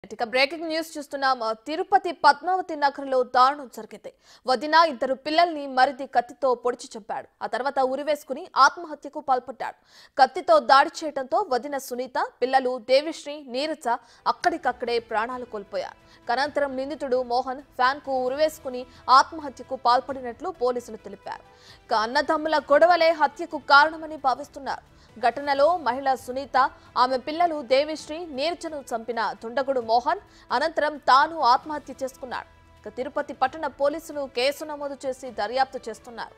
ఇక breaking news చూస్తున్నాం తిరుపతి పద్మావతి నగర్లో దారుణం జరిగింది వదిన ఇద్దరు పిల్లల్ని మరిది కత్తితో పొడిచి చంపాడు ఆ తర్వాత ఉరివేసుకుని ఆత్మహత్యకు పాల్పడ్డాడు కత్తితో దాడి చేయడంతో వదిన సునీత పిల్లలు దేవిశ్రీ నీరజ అక్కడికక్కడే ప్రాణాలు కోల్పోయారు అనంతరం నిందితుడు మోహన్ ఫ్యాన్ కు ఉరివేసుకుని ఆత్మహత్యకు పాల్పడినట్లు పోలీసులు తెలిపారు ఇక అన్నదమ్ముల గొడవలే హత్యకు కారణమని భావిస్తున్నారు ఘటనలో మహిళ సునీత ఆమె పిల్లలు దేవిశ్రీ నీర్జను చంపిన దుండగుడు మోహన్ అనంతరం తాను ఆత్మహత్య చేసుకున్నాడు ఇక తిరుపతి పట్టణ పోలీసులు కేసు నమోదు చేసి దర్యాప్తు చేస్తున్నారు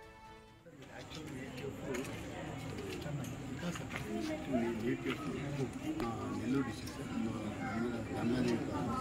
నెల్లూరు డిస్ట్రిక్ట్ రమ్యాదేవి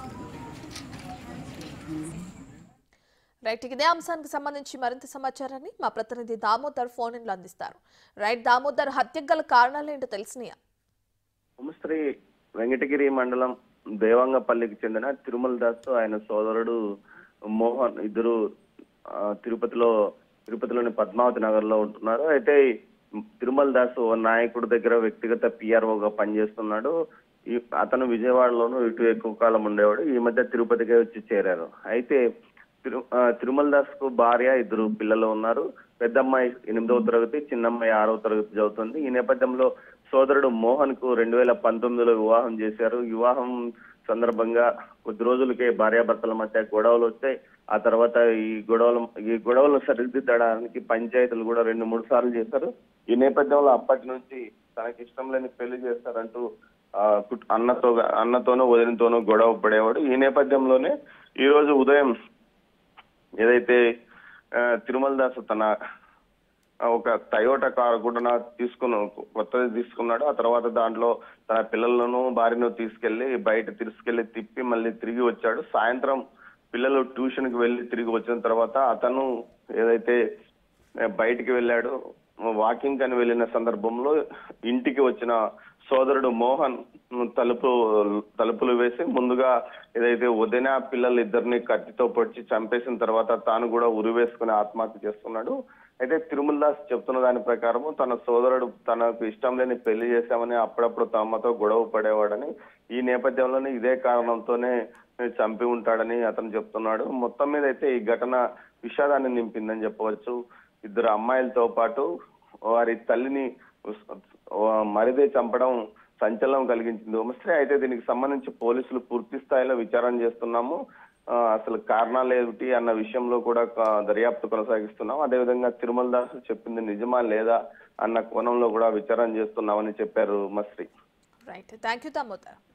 రైట్ ఇదే అంశానికి సంబంధించి మరింత సమాచారాన్ని మా ప్రతినిధి దామోదర్ ఫోన్ ఇన్లో అందిస్తారు రైట్ దామోదర్ హత్యకు గల కారణాలేంటో తెలిసినాయా ఉమశ్రీ వెంకటగిరి మండలం దేవంగపల్లికి చెందిన తిరుమల దాస్ ఆయన సోదరుడు మోహన్ ఇద్దరు ఆ, తిరుపతిలో తిరుపతిలోని పద్మావతి నగర్ లో ఉంటున్నారు అయితే తిరుమల దాస్ ఓ నాయకుడి దగ్గర వ్యక్తిగత పిఆర్ఓగా పనిచేస్తున్నాడు ఈ అతను విజయవాడలోనూ ఇటు ఎక్కువ కాలం ఉండేవాడు ఈ మధ్య తిరుపతికి వచ్చి చేరారు అయితే తిరు ఆ, తిరుమల దాస్ కు భార్య ఇద్దరు పిల్లలు ఉన్నారు పెద్దమ్మాయి ఎనిమిదవ తరగతి చిన్నమ్మాయి ఆరవ తరగతి చదువుతుంది ఈ నేపథ్యంలో సోదరుడు మోహన్ కు రెండు వేల పంతొమ్మిదిలో వివాహం చేశారు వివాహం సందర్భంగా కొద్ది రోజులకే భార్యాభర్తల మధ్య గొడవలు వచ్చాయి ఆ తర్వాత ఈ గొడవలు ఈ గొడవలను సరిదిద్దడానికి పంచాయతీలు కూడా రెండు మూడు సార్లు చేశారు ఈ నేపథ్యంలో అప్పటి నుంచి తనకి ఇష్టం లేని పెళ్లి చేస్తారంటూ ఆ, కుట్- అన్నతో అన్నతోనూ వదినతోనూ గొడవ పడేవాడు ఈ నేపథ్యంలోనే ఈ రోజు ఉదయం ఏదైతే ఆ, తిరుమల దాస్ తన ఆ, ఒక టయోటా కార్ కూడా నా తీసుకున్న కొత్తది తీసుకున్నాడు ఆ తర్వాత దాంట్లో తన పిల్లలను భార్యను తీసుకెళ్లి బయట తీసుకెళ్లి తిప్పి మళ్ళీ తిరిగి వచ్చాడు సాయంత్రం పిల్లలు ట్యూషన్ కి వెళ్లి తిరిగి వచ్చిన తర్వాత అతను ఏదైతే ఆ, బయటికి వెళ్ళాడు వాకింగ్ అని వెళ్ళిన సందర్భంలో ఇంటికి వచ్చిన సోదరుడు మోహన్ తలుపు తలుపులు వేసి ముందుగా ఏదైతే వదిన పిల్లలు ఇద్దరిని కత్తితో పొడిచి చంపేసిన తర్వాత తాను కూడా ఉరి వేసుకుని ఆత్మహత్య చేసుకున్నాడు అయితే తిరుమల దాస్ చెప్తున్న దాని ప్రకారం తన సోదరుడు తనకు ఇష్టం లేని పెళ్లి చేశామని అప్పుడప్పుడు తమ్మతో గొడవ పడేవాడని ఈ నేపథ్యంలోనే ఇదే కారణంతోనే చంపి ఉంటాడని అతను చెప్తున్నాడు మొత్తం మీద అయితే ఈ ఘటన విషాదాన్ని నింపిందని చెప్పవచ్చు ఇద్దరు అమ్మాయిలతో పాటు వారి తల్లిని మరిదే చంపడం సంచలనం కలిగించింది ఉమశ్రీ అయితే దీనికి సంబంధించి పోలీసులు పూర్తి స్థాయిలో విచారణ చేస్తున్నాము ఆ, అసలు కారణాలు ఏమిటి అన్న విషయంలో కూడా క- దర్యాప్తు కొనసాగిస్తున్నాం అదేవిధంగా తిరుమల దాసు చెప్పింది నిజమా లేదా అన్న కోణంలో కూడా విచారణ చేస్తున్నామని చెప్పారు మశ్రీ రైట్ థ్యాంక్ యూ దామోదర్